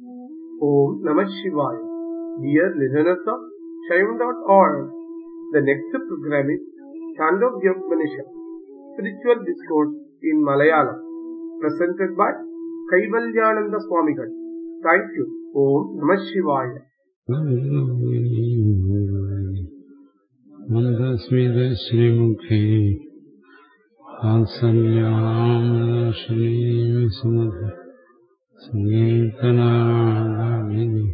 Om Namah Shivaya. Dear listeners of Shaivan.org, the next program is Chandogyopanishad, Spiritual Discourse in Malayalam, presented by Kaivalyananda Swamigal. Thank you. Om Namah Shivaya. മന്ദസ്മിതശ്രീമുഖേ വാത്സല്യാമദർശനീയസ്മൃത സങ്കീർത്തനാദി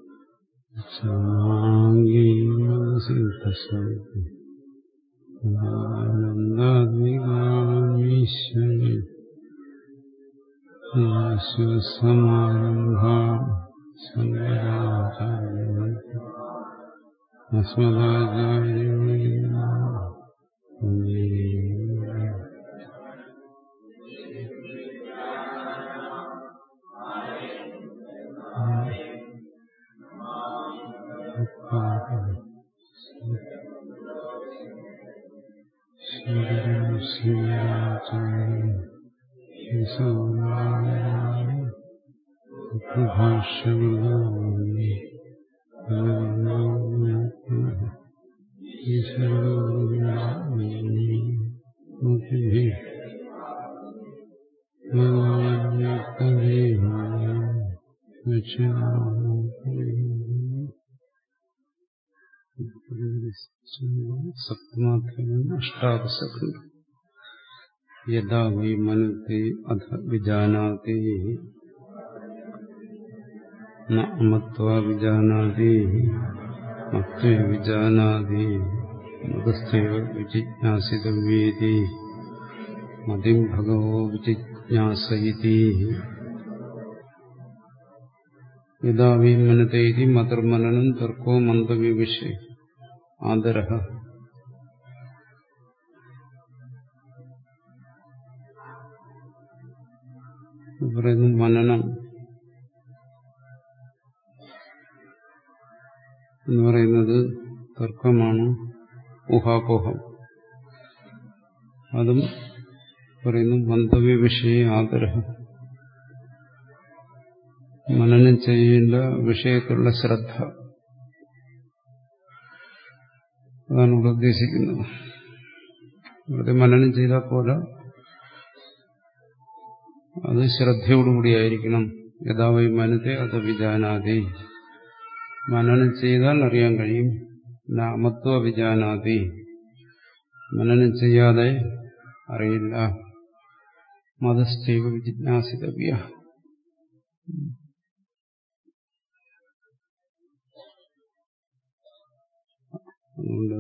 സാംഗീമസിദ്ധസൗതി ആനന്ദാത്മികാമീശ്വരി യേശുസമാരംഭ Shankaracharya ഭാഷ്യവൃതമി സപ്തമാധ്യായം അഷ്ടാദശഖണ്ഡം യഥാ Y മനുത്തെ അധ വിജാനാതി ന അമത്വാ വിജാനാതി മത്വേ വിജാനാതി മതസ്ഥൈവ വിജിജ്ഞാസിതവ്യേതി മതിം ഭഗവോ വിജിജ്ഞാസയിതി യഥാ Y മനത്തെ ഇതി മതർമനനം തർക്കോ മന്ദവിവിഷയ ആദര പറയുന്നു മനനം എന്ന് പറയുന്നത് തർക്കമാണ് ഊഹാപോഹം അതും പറയുന്നു മന്തവ്യ വിഷയ ആഗ്രഹം മനനം ചെയ്യേണ്ട വിഷയത്തിലുള്ള ശ്രദ്ധ അതാണ് ഇവിടെ ഉദ്ദേശിക്കുന്നത് ഇവിടെ മനനം ചെയ്താൽ പോലെ അത് ശ്രദ്ധയോടുകൂടിയായിരിക്കണം യഥാവൈ മനത്തെ അത് വിജാനാതി മനനം ചെയ്താൽ അറിയാൻ കഴിയും നാമത്വ വിജാനാതി മനനം ചെയ്യാതെ അറിയില്ല മതസ്ഥൈവ വിജിജ്ഞാസിതവ്യ അതുകൊണ്ട്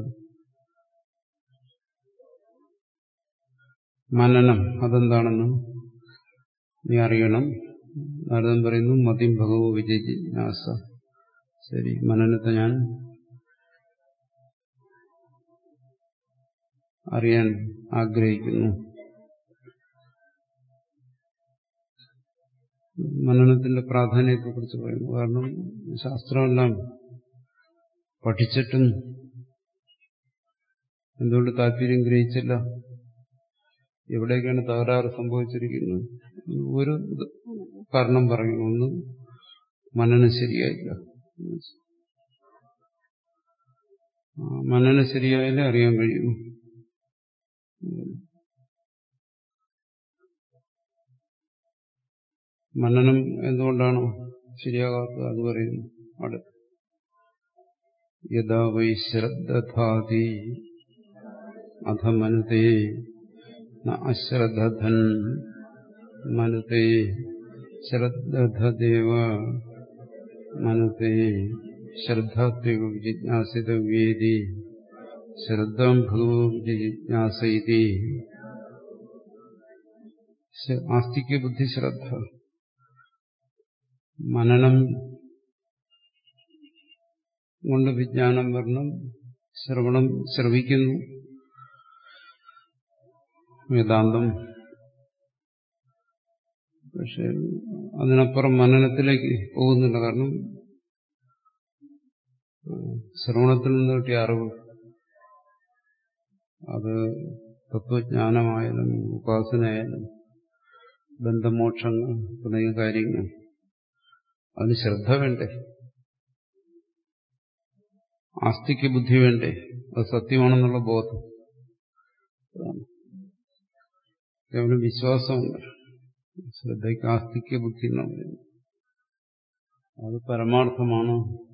മനനം അതെന്താണെന്ന് നീ അറിയണം നാരദൻ പറയുന്നു മതിം ഭഗവോ വിജയിജിജ്ഞാസ ശരി മനനത്തെ ഞാൻ അറിയാൻ ആഗ്രഹിക്കുന്നു മനനത്തിന്റെ പ്രാധാന്യത്തെക്കുറിച്ച് പറയുന്നു കാരണം ശാസ്ത്രമെല്ലാം പഠിച്ചിട്ടും എന്തുകൊണ്ട് താല്പര്യം ഗ്രഹിച്ചില്ല എവിടേക്കാണ് തകരാറ് സംഭവിച്ചിരിക്കുന്നത് ഒരു കാരണം പറയുന്നു ഒന്ന് മനനം ശരിയായില്ല മനനം ശരിയായാലേ അറിയാൻ കഴിയൂ മനനം എന്തുകൊണ്ടാണ് ശരിയാകാത്തത് അത് പറയുന്നു അടുത്ത് യഥാ വൈ ശ്രദ്ധാതി അധ മനുതേ അശ്രദ്ധൻ മനുതേ ശ്രദ്ധദേവ മനത്തെ ശ്രദ്ധാത്വിക ജിജ്ഞാസിതവ്യേതി ശ്രദ്ധാം ഭഗവോ ജിജ്ഞാസയിതി ആസ്തിക്യ ബുദ്ധിശ്രദ്ധ മനനം കൊണ്ട് വിജ്ഞാനം വരണം ശ്രവണം ശ്രവിക്കുന്നു വേദാന്തം പക്ഷെ അതിനപ്പുറം മനനത്തിലേക്ക് പോകുന്നില്ല കാരണം ശ്രവണത്തിൽ നിന്ന് കിട്ടിയ അറിവ് അത് തത്വജ്ഞാനമായാലും ഉപാസനയായാലും ബന്ധമോക്ഷങ്ങൾ തുടങ്ങിയ കാര്യങ്ങൾ അതിന് ശ്രദ്ധ വേണ്ടേ ആസ്തിക്ക് ബുദ്ധി വേണ്ടേ അത് സത്യമാണെന്നുള്ള ബോധം അതാണ് കേവലം വിശ്വാസമുണ്ട് ശ്രദ്ധയ്ക്ക് ആസ്തിക്ക് ബുദ്ധി എന്നാണ് പറയുന്നത് അത് പരമാർത്ഥമാണ്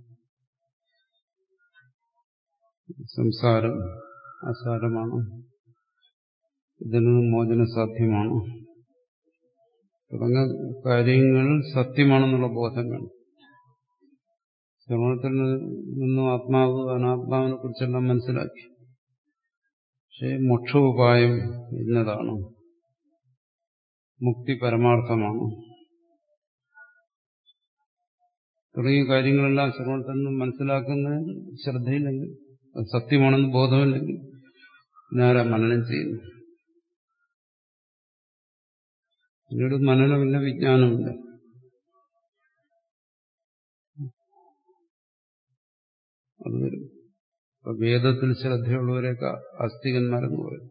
സംസാരം അസാരമാണ് ഇതിൽ നിന്ന് മോചനം സാധ്യമാണ് തുടങ്ങിയ കാര്യങ്ങൾ സത്യമാണെന്നുള്ള ബോധം വേണം ശ്രവണത്തിൽ നിന്നും ആത്മാവ് അനാത്മാവിനെ കുറിച്ചെല്ലാം മനസ്സിലാക്കി പക്ഷേ മോക്ഷോപായം ഇന്നതാണ് മുക്തി പരമാർത്ഥമാണ് തുടങ്ങിയ കാര്യങ്ങളെല്ലാം ശ്രവണത്തിൽ നിന്നും മനസ്സിലാക്കുന്നതിന് ശ്രദ്ധയില്ലെങ്കിൽ അത് സത്യമാണെന്ന് ബോധമില്ലെങ്കിൽ ഞാനാ മനനം ചെയ്യുന്നു പിന്നീട് മനനമില്ല വിജ്ഞാനമില്ല അത് വരും ഇപ്പൊ വേദത്തിൽ ശ്രദ്ധയുള്ളവരെയൊക്കെ അസ്തികന്മാരെന്ന് പറയും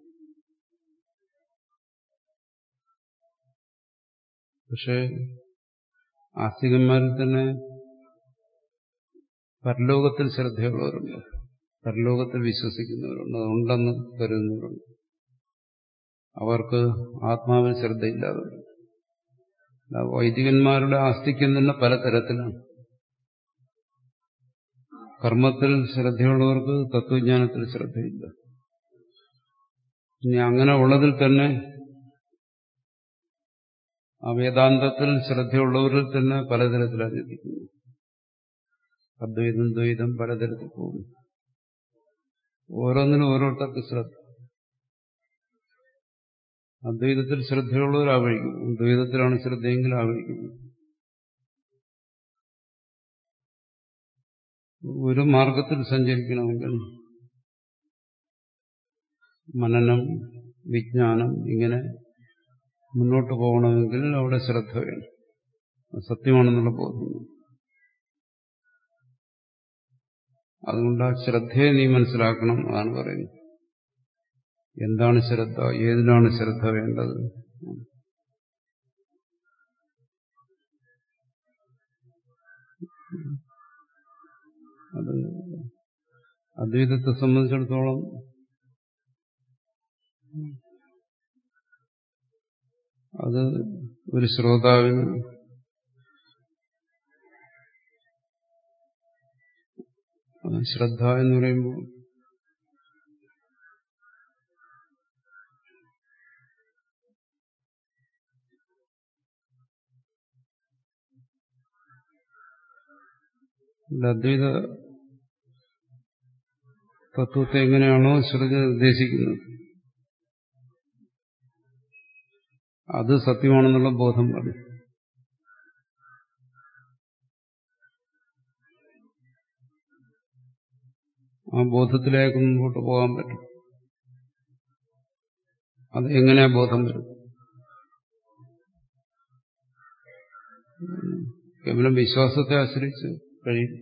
പക്ഷെ ആസ്തികന്മാരിൽ തന്നെ പരലോകത്തിൽ ശ്രദ്ധയുള്ളവരുണ്ട് പരലോകത്തിൽ വിശ്വസിക്കുന്നവരുണ്ട് അതുണ്ടെന്ന് കരുതുന്നവരുണ്ട് അവർക്ക് ആത്മാവിന് ശ്രദ്ധയില്ലാതെ വൈദികന്മാരുടെ ആസ്തിക്യം തന്നെ പലതരത്തിലാണ് കർമ്മത്തിൽ ശ്രദ്ധയുള്ളവർക്ക് തത്വജ്ഞാനത്തിൽ ശ്രദ്ധയില്ല ഇനി അങ്ങനെ ഉള്ളതിൽ തന്നെ ആ വേദാന്തത്തിൽ ശ്രദ്ധയുള്ളവരിൽ തന്നെ പലതരത്തിലാണ് ചിന്തിക്കുന്നത് അദ്വൈതം ദ്വൈതം പലതരത്തിൽ പോകുന്നു ഓരോന്നിനും ഓരോരുത്തർക്ക് ശ്രദ്ധ അദ്വൈതത്തിൽ ശ്രദ്ധയുള്ളവർ ആവഴിക്കും ദ്വൈതത്തിലാണ് ശ്രദ്ധയെങ്കിൽ ആവഴിക്കും ഒരു മാർഗത്തിൽ സഞ്ചരിക്കണമെങ്കിൽ മനനം വിജ്ഞാനം ഇങ്ങനെ മുന്നോട്ട് പോകണമെങ്കിൽ അവിടെ ശ്രദ്ധ വേണം സത്യമാണെന്നുള്ള ബോധം അതുകൊണ്ട് ആ ശ്രദ്ധയെ നീ മനസ്സിലാക്കണം അതാണ് പറയുന്നത് എന്താണ് ശ്രദ്ധ ഏതിനാണ് ശ്രദ്ധ വേണ്ടത് അത് അദ്വൈതത്തെ സംബന്ധിച്ചിടത്തോളം അത് ഒരു ശ്രോതാവിന് ശ്രദ്ധ എന്ന് പറയുമ്പോൾ അദ്വൈത തത്വത്തെ എങ്ങനെയാണോ ശ്രുതി നിർദ്ദേശിക്കുന്നത് അത് സത്യമാണെന്നുള്ള ബോധം പാടില്ല ആ ബോധത്തിലേക്ക് മുമ്പോട്ട് പോകാൻ പറ്റും അത് എങ്ങനെയാ ബോധം വരും കേവലം വിശ്വാസത്തെ ആശ്രയിച്ച് കഴിയും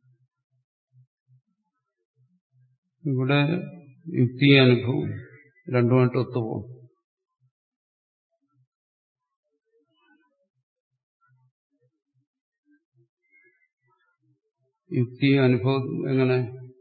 ഇവിടെ യുക്തി അനുഭവം രണ്ടുമായിട്ട് ഒത്തുപോകും യുക്തി അനുഭവം എങ്ങനെ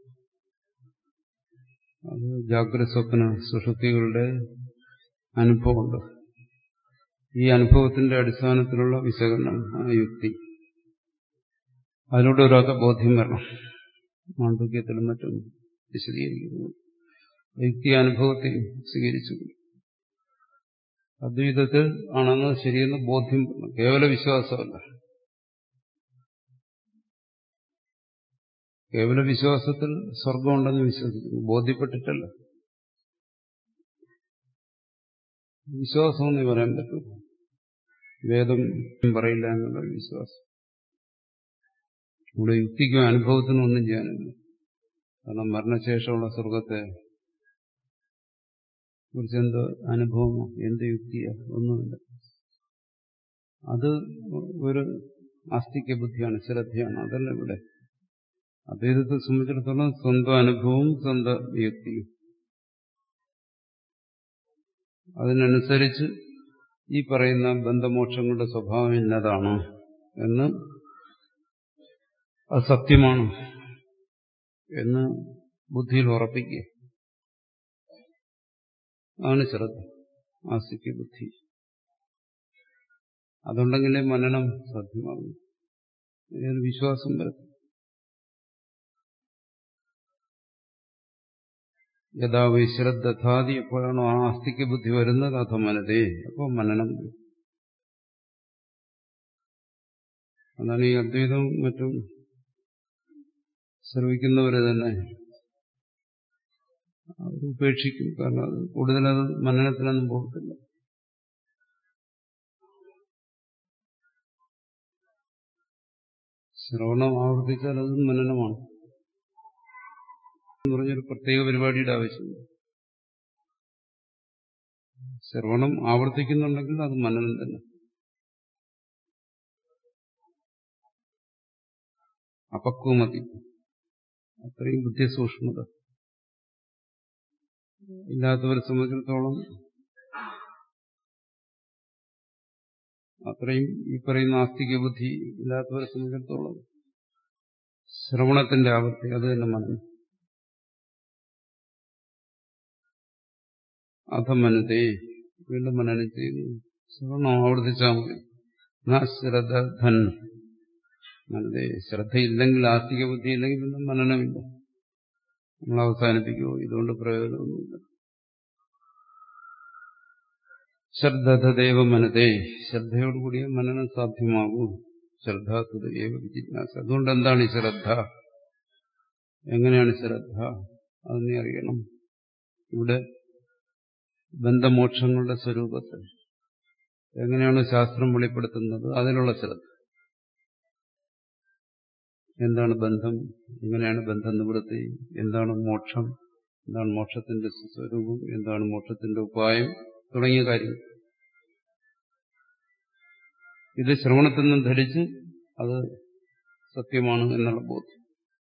അത് ജാഗ്രത സ്വപ്ന സുഷുപ്തികളുടെ അനുഭവമുണ്ട് ഈ അനുഭവത്തിന്റെ അടിസ്ഥാനത്തിലുള്ള വിശകലനം ആ യുക്തി അതിലൂടെ ഒരാൾക്ക് ബോധ്യം വരണം മാണ്ഡവ്യത്തിലും മറ്റും വിശദീകരിക്കുന്നു യുക്തി അനുഭവത്തെ സ്വീകരിച്ചു അദ്വൈതത്തിൽ ആണെന്ന് ശരിയെന്ന് ബോധ്യം കേവല വിശ്വാസമല്ല കേവല വിശ്വാസത്തിൽ സ്വർഗമുണ്ടെന്ന് വിശ്വസിക്കുന്നു ബോധ്യപ്പെട്ടിട്ടല്ല വിശ്വാസമെന്ന് പറയാൻ പറ്റും വേദം പറയില്ല എന്നുള്ള വിശ്വാസം ഇവിടെ യുക്തിക്കും അനുഭവത്തിനും ഒന്നും ചെയ്യാനില്ല കാരണം മരണശേഷമുള്ള സ്വർഗത്തെ കുറിച്ച് എന്ത് അനുഭവമോ എന്ത് യുക്തിയോ ഒന്നുമില്ല അത് ഒരു ആസ്തിക്യ ബുദ്ധിയാണ് ശ്രദ്ധയാണ് അതല്ല ഇവിടെ അദ്വൈതത്തെ സംബന്ധിച്ചിടത്തോളം സ്വന്തം അനുഭവവും സ്വന്തം യുക്തിയും അതിനനുസരിച്ച് ഈ പറയുന്ന ബന്ധമോക്ഷങ്ങളുടെ സ്വഭാവം ഇന്നതാണ് എന്ന് അത് സത്യമാണ് എന്ന് ബുദ്ധിയിൽ ഉറപ്പിക്കുക അതാണ് ശ്രദ്ധ ആസ്തിക്ക് ബുദ്ധി അതുണ്ടെങ്കിലേ മനനം സാധ്യമാകും ഇതിനൊരു വിശ്വാസം വരത്തും യഥാ വൈ ശ്രദ്ധാതി എപ്പോഴാണോ ആ ആസ്തിക്ക് ബുദ്ധി വരുന്നത് അഥ മനതേ അപ്പോൾ മനനം അതാണ് ഈ അദ്വൈതവും മറ്റും ശ്രമിക്കുന്നവര് തന്നെ അവർ ഉപേക്ഷിക്കും കാരണം അത് കൂടുതലത് മനനത്തിനൊന്നും പോകത്തില്ല ശ്രവണം ആവർത്തിച്ചാൽ അത് മനനമാണ് എന്ന് പറഞ്ഞൊരു പ്രത്യേക പരിപാടിയുടെ ആവശ്യമില്ല ശ്രവണം ആവർത്തിക്കുന്നുണ്ടെങ്കിൽ അത് മനനം തന്നെ അപക്വമതി അത്രയും ബുദ്ധിസൂക്ഷ്മത ഇല്ലാത്തവരെ സംബന്ധിച്ചിടത്തോളം അത്രയും ഈ പറയുന്ന ആസ്തിക ബുദ്ധി ഇല്ലാത്തവരെ സംബന്ധിച്ചിടത്തോളം ശ്രവണത്തിന്റെ ആവൃത്തി അത് തന്നെ മനനം അധമനത്തെ വീണ്ടും മനനം ചെയ്യുന്നു ശ്രവണം ആവർത്തിച്ചാൽ മതി ശ്രദ്ധൻ മനതേ ശ്രദ്ധയില്ലെങ്കിൽ ആസ്തിക ബുദ്ധി ഇല്ലെങ്കിൽ പിന്നെ മനനമില്ല നമ്മൾ അവസാനിപ്പിക്കുമോ ഇതുകൊണ്ട് പ്രയോജനമൊന്നുമില്ല ശ്രദ്ധതദേവ മനതേ ശ്രദ്ധയോടുകൂടിയ മനനം സാധ്യമാകൂ ശ്രദ്ധാതുതേവ ജിജ്ഞാസ അതുകൊണ്ട് എന്താണ് ഈ ശ്രദ്ധ എങ്ങനെയാണ് ശ്രദ്ധ അതിനെ അറിയണം ഇവിടെ ബന്ധമോക്ഷങ്ങളുടെ സ്വരൂപത്തിൽ എങ്ങനെയാണ് ശാസ്ത്രം വെളിപ്പെടുത്തുന്നത് അതിനുള്ള ശ്രദ്ധ എന്താണ് ബന്ധം എങ്ങനെയാണ് ബന്ധം നിവൃത്തി എന്താണ് മോക്ഷം എന്താണ് മോക്ഷത്തിന്റെ സ്വരൂപം എന്താണ് മോക്ഷത്തിന്റെ ഉപായം തുടങ്ങിയ കാര്യങ്ങൾ ഇത് ശ്രവണത്തിൽ നിന്നും ധരിച്ച് അത് സത്യമാണ് എന്നുള്ള ബോധ്യം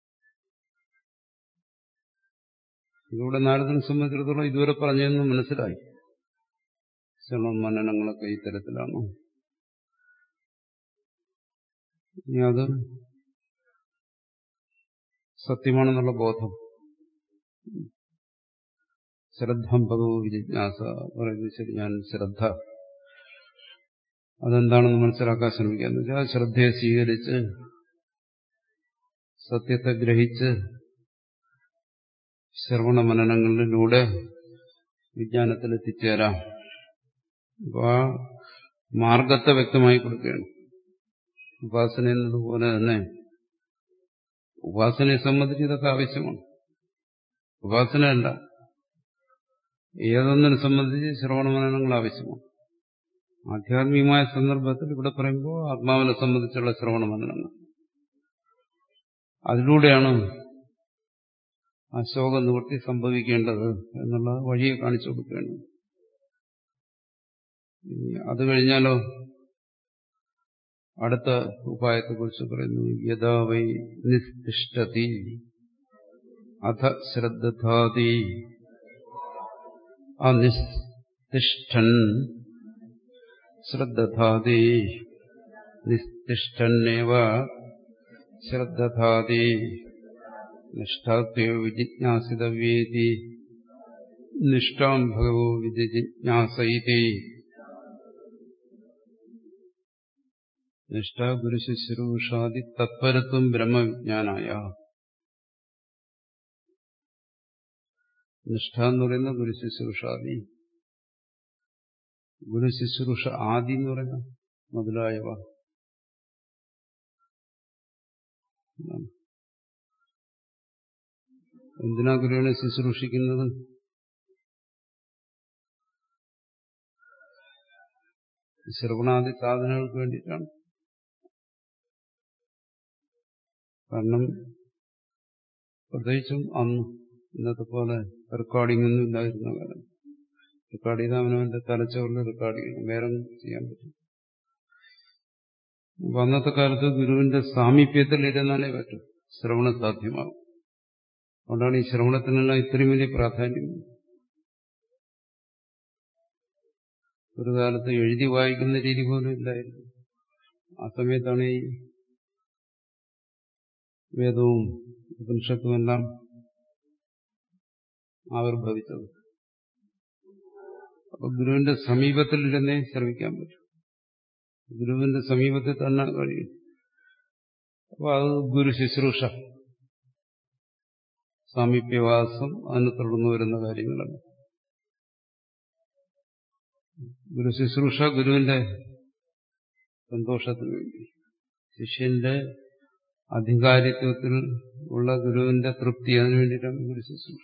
ഇതിലൂടെ നാരദനെ സംബന്ധിച്ചിടത്തോളം ഇതുവരെ പറഞ്ഞതെന്ന് മനസ്സിലായി ശ്രവണ മനനങ്ങളൊക്കെ ഈ തരത്തിലാണ് ഇനി അത് സത്യമാണെന്നുള്ള ബോധം ശ്രദ്ധം ഭഗവോ ജിജ്ഞാസ പറയുന്നത് ശരി ഞാൻ ശ്രദ്ധ അതെന്താണെന്ന് മനസ്സിലാക്കാൻ ശ്രമിക്കാന്ന് വെച്ചാൽ ശ്രദ്ധയെ സ്വീകരിച്ച് സത്യത്തെ ഗ്രഹിച്ച് ശ്രവണ മനനങ്ങളിലൂടെ വിജ്ഞാനത്തിൽ എത്തിച്ചേരാം അപ്പൊ ആ മാർഗത്തെ വ്യക്തമായി കൊടുക്കുകയാണ് ഉപാസന എന്നതുപോലെ തന്നെ ഉപാസനയെ സംബന്ധിച്ച് ഇതൊക്കെ ആവശ്യമാണ് ഉപാസനയല്ല ഏതൊന്നിനെ സംബന്ധിച്ച് ശ്രവണമനനങ്ങൾ ആവശ്യമാണ് ആധ്യാത്മികമായ സന്ദർഭത്തിൽ ഇവിടെ പറയുമ്പോൾ ആത്മാവിനെ സംബന്ധിച്ചുള്ള ശ്രവണമനനങ്ങൾ അതിലൂടെയാണ് ആ ശോക നിവൃത്തി സംഭവിക്കേണ്ടത് എന്നുള്ള വഴിയെ കാണിച്ചു കൊടുക്കുകയാണ് അത് കഴിഞ്ഞാലോ അടുത്ത ഉപായത്തെക്കുറിച്ച് പറയുന്നു യഥാ വൈ നിസ്തിഷ്ടതി അധ ശ്രദ്ധാതി അനിസ്തിഷ്ഠൻ ശ്രദ്ധാതി നിസ്തിഷ്ഠന്നേവ ശ്രദ്ധാതി നിഷ്ഠാത്യോ വിജിജ്ഞാസിതവ്യേതി നിഷ്ഠാം ഭഗവോ വിജിജ്ഞാസയിതി നിഷ്ഠ ഗുരുശുശ്രൂഷാദി തത്പരത്വം ബ്രഹ്മവിജ്ഞാനായ നിഷ്ഠ എന്ന് പറയുന്ന ഗുരുശുശ്രൂഷാദി ഗുരുശുശ്രൂഷ ആദി എന്ന് പറയുന്ന മുതലായവ എന്തിനാ ഗുരുവിനെ ശുശ്രൂഷിക്കുന്നത് ശ്രവണാദി സാധനങ്ങൾക്ക് വേണ്ടിയിട്ടാണ് കാരണം പ്രത്യേകിച്ചും അന്ന് ഇന്നത്തെ പോലെ റെക്കോർഡിംഗ് ഒന്നും ഇല്ലായിരുന്ന കാലം റെക്കോർഡ് ചെയ്താൽ അവനവന്റെ തലച്ചോറിൽ റെക്കോർഡ് ചെയ്യണം വേറെ ഒന്നും ചെയ്യാൻ പറ്റും അപ്പൊ അന്നത്തെ കാലത്ത് ഗുരുവിന്റെ സാമീപ്യത്തിൽ ഇരുന്നാലേ പറ്റും ശ്രവണം സാധ്യമാകും അതുകൊണ്ടാണ് ഈ ശ്രവണത്തിനെല്ലാം ഇത്രയും വലിയ പ്രാധാന്യം ഒരു കാലത്ത് എഴുതി വായിക്കുന്ന രീതി പോലും ഇല്ലായിരുന്നു ആ സമയത്താണ് ഈ വേദവും ഉപനിഷത്തുമെല്ലാം ആവിർഭവിച്ചത് അപ്പൊ ഗുരുവിന്റെ സമീപത്തിൽ ഇരുന്നേ ശ്രമിക്കാൻ പറ്റും ഗുരുവിന്റെ സമീപത്തിൽ തന്നെ കഴിയും അപ്പൊ അത് ഗുരു ശുശ്രൂഷ സാമീപ്യവാസം അതിനെ തുടർന്ന് വരുന്ന കാര്യങ്ങളല്ല ഗുരു ശുശ്രൂഷ ഗുരുവിന്റെ സന്തോഷത്തിന് വേണ്ടി ശിഷ്യന്റെ അധികാരിത്വത്തിൽ ഉള്ള ഗുരുവിന്റെ തൃപ്തി അതിനു വേണ്ടിയിട്ടാണ് ഗുരു ശുശ്രൂഷ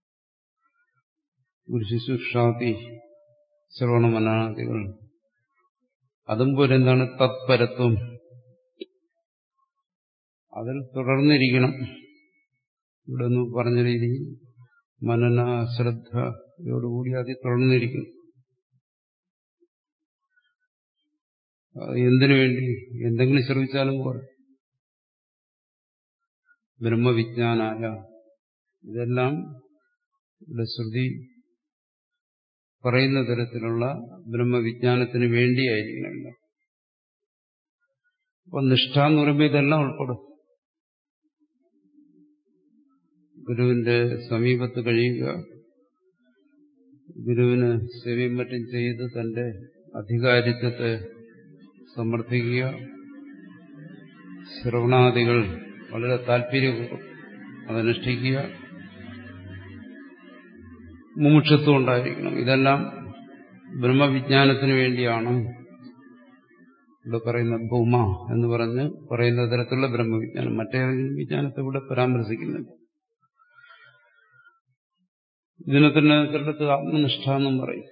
ഗുരു ശുശ്രൂഷാതി ശ്രവണമനാദികൾ അതും പോലെ എന്താണ് തത്പരത്വം അതിൽ തുടർന്നിരിക്കണം ഇവിടെ ഒന്ന് പറഞ്ഞ രീതിയിൽ മനന ശ്രദ്ധയോടുകൂടി അതിൽ തുടർന്നിരിക്കണം എന്തിനു വേണ്ടി എന്തെങ്കിലും ശ്രമിച്ചാലും പോരാ ബ്രഹ്മവിജ്ഞാനായ ഇതെല്ലാം ഇവിടെ ശ്രുതി പറയുന്ന തരത്തിലുള്ള ബ്രഹ്മവിജ്ഞാനത്തിന് വേണ്ടിയായിരിക്കണമല്ലോ അപ്പൊ നിഷ്ഠ എന്ന് പറയുമ്പോൾ ഇതെല്ലാം ഉൾപ്പെടും ഗുരുവിന്റെ സമീപത്ത് കഴിയുക ഗുരുവിന് സേവയും മറ്റും ചെയ്ത് തന്റെ അധികാരിത്വത്തെ സമർത്ഥിക്കുക ശ്രവണാദികൾ വളരെ താല്പര്യപൂർവ്വം അതനുഷ്ഠിക്കുക മുമുക്ഷത്വം ഉണ്ടായിരിക്കണം ഇതെല്ലാം ബ്രഹ്മവിജ്ഞാനത്തിന് വേണ്ടിയാണ് ഇവിടെ പറയുന്ന ഭൂമ എന്ന് പറഞ്ഞ് പറയുന്ന തരത്തിലുള്ള ബ്രഹ്മവിജ്ഞാനം മറ്റേതെങ്കിലും വിജ്ഞാനത്തെ ഇവിടെ പരാമർശിക്കുന്നുണ്ട് ഇതിനെ തന്നെ ചിലടത്ത് ആത്മനിഷ്ഠ എന്നും പറയും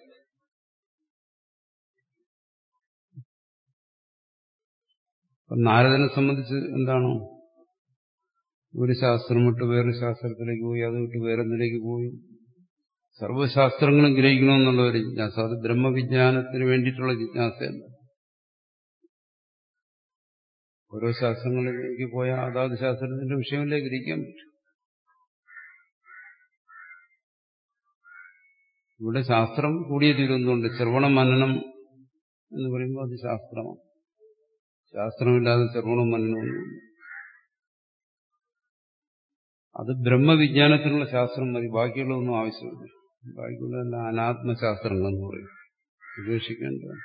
നാരദനെ സംബന്ധിച്ച് എന്താണോ ഒരു ശാസ്ത്രം വിട്ട് വേറൊരു ശാസ്ത്രത്തിലേക്ക് പോയി അത് വിട്ട് വേറൊന്നിലേക്ക് പോയി സർവശാസ്ത്രങ്ങളും ഗ്രഹിക്കണമെന്നുള്ള ഒരു ജിജ്ഞാസ അത് ബ്രഹ്മവിജ്ഞാനത്തിന് വേണ്ടിയിട്ടുള്ള ജിജ്ഞാസയല്ല ഓരോ ശാസ്ത്രങ്ങളിലേക്ക് പോയാൽ അതാത് ശാസ്ത്രത്തിന്റെ വിഷയമല്ലേ ഗ്രഹിക്കാൻ പറ്റും ഇവിടെ ശാസ്ത്രം കൂടിയ തീരുന്നുണ്ട് ശ്രവണ മനനം എന്ന് പറയുമ്പോൾ അത് ശാസ്ത്രമാണ് ശാസ്ത്രമില്ലാതെ ശ്രവണം മനനമൊന്നുമില്ല അത് ബ്രഹ്മവിജ്ഞാനത്തിനുള്ള ശാസ്ത്രം മതി ബാക്കിയുള്ളതൊന്നും ആവശ്യമില്ല ബാക്കിയുള്ളതെല്ലാം അനാത്മശാസ്ത്രങ്ങളെന്ന് പറയും ഉപേക്ഷിക്കേണ്ടതാണ്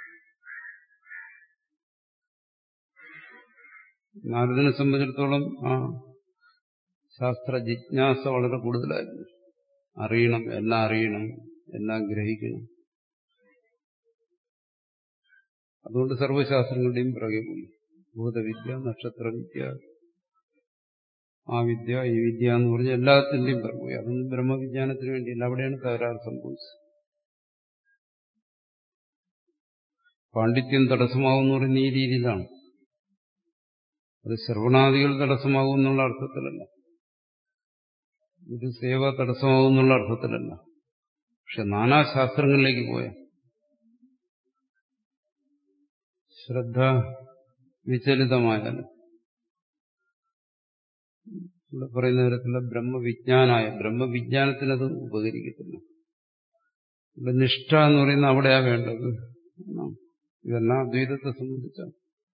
നാരദിനെ സംബന്ധിച്ചിടത്തോളം ആ ശാസ്ത്ര ജിജ്ഞാസ വളരെ കൂടുതലായിരുന്നു അറിയണം എല്ലാം അറിയണം എല്ലാം ഗ്രഹിക്കണം അതുകൊണ്ട് സർവശാസ്ത്രങ്ങളുടെയും പിറകെ പോയി ഭൂതവിദ്യ നക്ഷത്രവിദ്യ ആ വിദ്യ ഈ വിദ്യ എന്ന് പറഞ്ഞ എല്ലാത്തിന്റെയും പിറകെ പോയി അതൊന്നും ബ്രഹ്മവിജ്ഞാനത്തിന് വേണ്ടിയില്ല അവിടെയാണ് തകരാറ് സംഭവിച്ചത് പാണ്ഡിത്യം തടസ്സമാവുന്ന പറയുന്ന ഈ രീതിയിലാണ് അത് ശ്രവണാദികൾ തടസ്സമാകും എന്നുള്ള അർത്ഥത്തിലല്ല ഇത് സേവ തടസ്സമാകും എന്നുള്ള അർത്ഥത്തിലല്ല പക്ഷെ നാനാശാസ്ത്രങ്ങളിലേക്ക് പോയ ശ്രദ്ധ വിചലിതമായാൽ ഇവിടെ പറയുന്ന തരത്തിലുള്ള ബ്രഹ്മവിജ്ഞാനായ ബ്രഹ്മവിജ്ഞാനത്തിനത് ഉപകരിക്കത്തില്ല ഇവിടെ നിഷ്ഠ എന്ന് പറയുന്ന അവിടെയാ വേണ്ടത് ഇതെല്ലാം അദ്വൈതത്തെ സംബന്ധിച്ചാണ്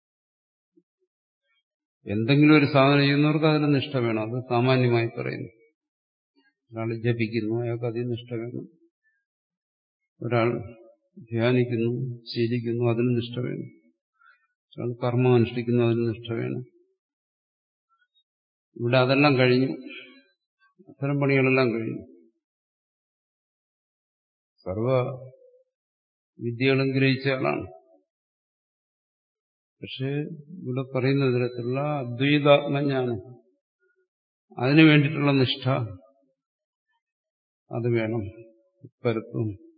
എന്തെങ്കിലും ഒരു സാധനം ചെയ്യുന്നവർക്ക് അതിന് നിഷ്ഠ വേണം അത് സാമാന്യമായി പറയുന്നു ഒരാൾ ജപിക്കുന്നു അയാൾക്ക് അതിന് നിഷ്ഠ വേണം ഒരാൾ ധ്യാനിക്കുന്നു ശീലിക്കുന്നു അതിന് നിഷ്ഠ വേണം ഒരാൾ കർമ്മം അനുഷ്ഠിക്കുന്നു അതിന് നിഷ്ഠ വേണം ഇവിടെ അതെല്ലാം കഴിഞ്ഞു അത്തരം പണികളെല്ലാം കഴിഞ്ഞു സർവ വിദ്യകളും ഗ്രഹിച്ച ആളാണ് പക്ഷെ ഇവിടെ പറയുന്ന തരത്തിലുള്ള അദ്വൈതാത്മജ്ഞാനം അതിനു വേണ്ടിയിട്ടുള്ള നിഷ്ഠ അത് വേണം പരത്വം